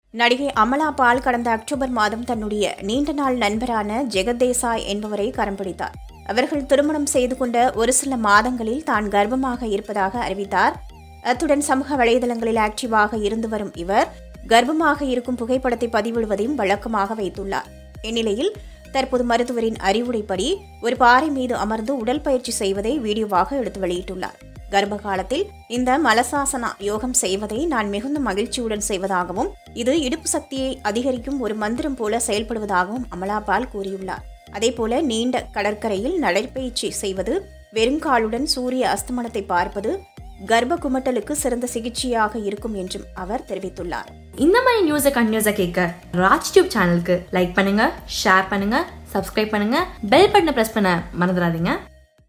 நடிகை அமலா பால் கடந்த அக்டோபர் மாதம் தன்னுடைய நீண்ட நாள் நண்பரான ஜெகத் தேசாய் என்பவரை கரம் பிடித்தார் அவர்கள் திருமணம் செய்து கொண்ட ஒரு சில மாதங்களில் தான் கர்ப்பமாக இருப்பதாக அறிவித்தார் அத்துடன் சமூக வலைதளங்களில் ஆக்டிவாக இருந்து வரும் இவர் கர்ப்பமாக இருக்கும் புகைப்படத்தை பதிவிடுவதையும் வழக்கமாக வைத்துள்ளார் இந்நிலையில் தற்போது மருத்துவரின் அறிவுரைப்படி ஒரு பாறை மீது அமர்ந்து உடற்பயிற்சி செய்வதை வீடியோவாக எடுத்து வெளியிட்டுள்ளார் கர்ப்ப காலத்தில் இந்த மலசாசனா யோகம் செய்வதை நான் மிகுந்த மகிழ்ச்சியுடன் செய்வதாகவும் இது இடுப்பு சக்தியை அதிகரிக்கும் ஒரு மந்திரம் போல செயல்படுவதாகவும் அமலாபால் கூறியுள்ளார் அதேபோல நீண்ட கடற்கரையில் நடைப்பயிற்சி செய்வது வெறுங்காலுடன் சூரிய அஸ்தமனத்தை பார்ப்பது கர்ப்ப குமட்டலுக்கு சிறந்த சிகிச்சையாக இருக்கும் என்றும் அவர் தெரிவித்துள்ளார் இந்த மாதிரி நியூஸை கண்டினியூஸாக கேட்க ராஜ் டியூப் சேனலுக்கு லைக் பண்ணுங்க ஷேர் பண்ணுங்க சப்ஸ்கிரைப் பண்ணுங்க பெல் பட்டனை ப்ரெஸ் பண்ண மறந்துடாதீங்க